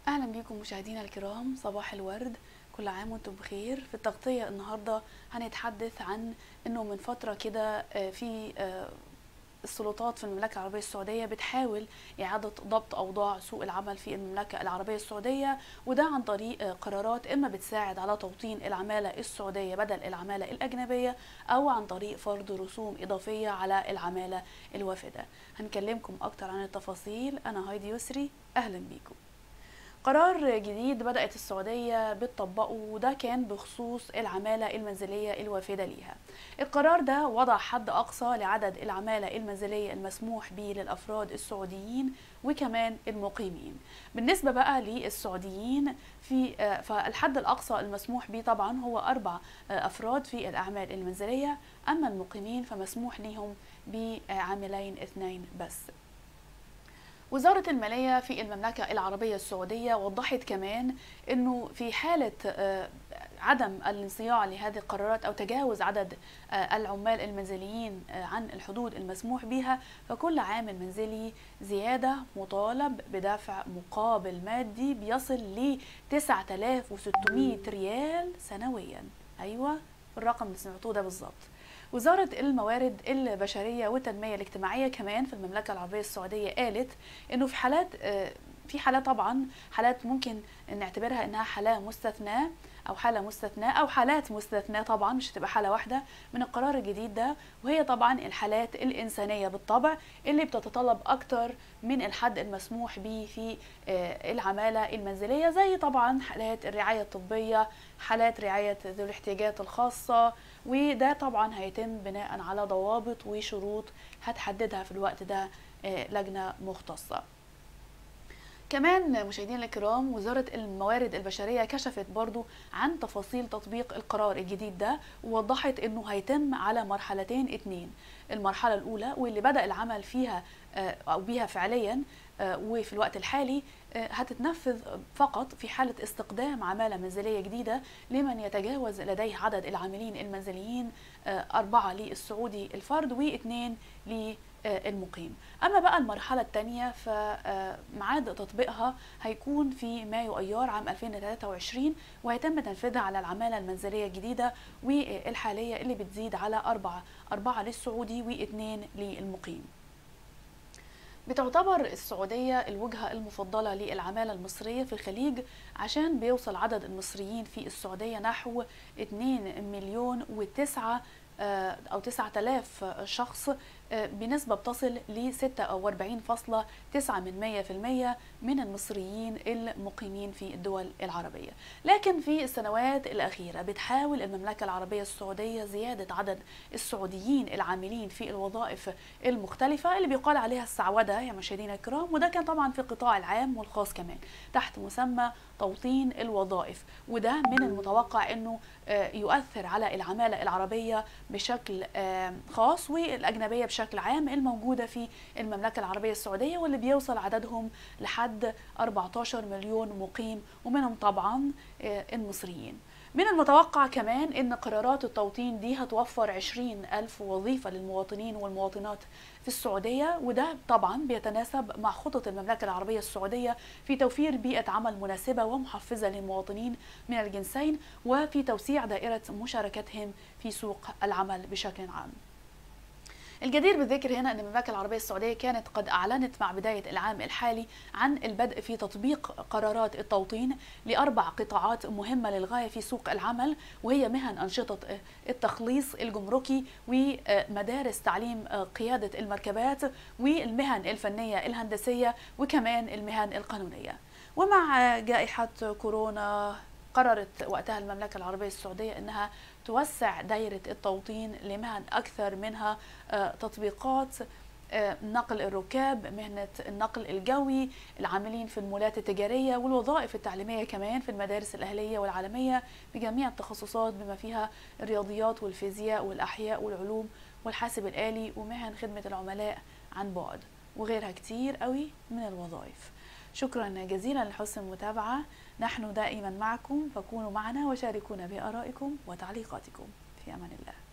اهلا بيكم مشاهدينا الكرام صباح الورد كل عام وانتم بخير في التغطيه النهارده هنتحدث عن انه من فتره كده آه، في آه، السلطات في المملكة العربية السعودية بتحاول إعادة ضبط أوضاع سوق العمل في المملكة العربية السعودية وده عن طريق آه، قرارات إما بتساعد على توطين العمالة السعودية بدل العمالة الأجنبية أو عن طريق فرض رسوم إضافية على العمالة الوافدة هنكلمكم أكتر عن التفاصيل أنا هايدي يسري أهلا بيكم قرار جديد بدأت السعودية بتطبقه وده كان بخصوص العمالة المنزلية الوافدة ليها القرار ده وضع حد أقصى لعدد العمالة المنزلية المسموح به للأفراد السعوديين وكمان المقيمين بالنسبة بقى للسعوديين في آه، فالحد الأقصى المسموح به طبعا هو أربع آه، أفراد في الأعمال المنزلية أما المقيمين فمسموح لهم بعاملين اثنين بس وزارة المالية في المملكة العربية السعودية وضحت كمان أنه في حالة آه، عدم الانصياع لهذه القرارات أو تجاوز عدد آه، العمال المنزليين آه، عن الحدود المسموح بها فكل عامل منزلي زيادة مطالب بدفع مقابل مادي بيصل ل 9600 ريال سنويا أيوة الرقم اللي سمعتوه ده بالظبط وزارة الموارد البشرية والتنمية الاجتماعية كمان في المملكة العربية السعودية قالت انه في حالات آه، في حالات طبعا حالات ممكن نعتبرها انها حالة مستثناة او حالة مستثناة او حالات مستثناة طبعا مش هتبقى حالة واحدة من القرار الجديد ده وهي طبعا الحالات الانسانية بالطبع اللي بتتطلب اكتر من الحد المسموح به في آه، العمالة المنزلية زي طبعا حالات الرعاية الطبية حالات رعاية ذوي الاحتياجات الخاصة وده طبعا هيتم بناء على ضوابط وشروط هتحددها في الوقت ده آه، لجنة مختصة كمان مشاهدينا الكرام وزارة الموارد البشرية كشفت برضو عن تفاصيل تطبيق القرار الجديد ده ووضحت انه هيتم على مرحلتين اتنين المرحلة الأولى واللي بدأ العمل فيها آه، أو بيها فعليا آه، وفي الوقت الحالي آه، هتتنفذ فقط في حالة استقدام عمالة منزلية جديدة لمن يتجاوز لديه عدد العاملين المنزليين آه، أربعة للسعودي الفرد واثنين للمقيم أما بقى المرحلة الثانية فميعاد تطبيقها هيكون في مايو أيار عام 2023 وهيتم تنفيذها على العمالة المنزلية الجديدة والحالية اللي بتزيد على أربعة أربعة للسعودي واثنين للمقيم بتعتبر السعودية الوجهة المفضلة للعمالة المصرية في الخليج عشان بيوصل عدد المصريين في السعودية نحو 2 مليون وتسعة آه، أو 9000 شخص آه، بنسبة بتصل ل 46.9% من 100% من المصريين المقيمين في الدول العربية لكن في السنوات الأخيرة بتحاول المملكة العربية السعودية زيادة عدد السعوديين العاملين في الوظائف المختلفة اللي بيقال عليها السعودة يا مشاهدينا الكرام وده كان طبعا في القطاع العام والخاص كمان تحت مسمى توطين الوظائف وده من المتوقع انه آه، يؤثر على العمالة العربية بشكل آه، خاص والأجنبية بشكل عام الموجودة في المملكة العربية السعودية واللي بيوصل عددهم لحد 14 مليون مقيم ومنهم طبعا آه، المصريين من المتوقع كمان ان قرارات التوطين دي هتوفر 20 ألف وظيفة للمواطنين والمواطنات في السعودية وده طبعا بيتناسب مع خطط المملكة العربية السعودية في توفير بيئة عمل مناسبة ومحفزة للمواطنين من الجنسين وفي توسيع دائرة مشاركتهم في سوق العمل بشكل عام الجدير بالذكر هنا ان المملكه العربيه السعوديه كانت قد اعلنت مع بدايه العام الحالي عن البدء في تطبيق قرارات التوطين لاربع قطاعات مهمه للغايه في سوق العمل وهي مهن انشطه التخليص الجمركي ومدارس تعليم قياده المركبات والمهن الفنيه الهندسيه وكمان المهن القانونيه ومع جائحه كورونا قررت وقتها المملكة العربية السعودية أنها توسع دايرة التوطين لمهن أكثر منها آه، تطبيقات آه، نقل الركاب مهنة النقل الجوي العاملين في المولات التجارية والوظائف التعليمية كمان في المدارس الأهلية والعالمية بجميع التخصصات بما فيها الرياضيات والفيزياء والأحياء والعلوم والحاسب الآلي ومهن خدمة العملاء عن بعد وغيرها كتير قوي من الوظائف شكرا جزيلا لحسن المتابعة نحن دائما معكم فكونوا معنا وشاركونا بآرائكم وتعليقاتكم في أمان الله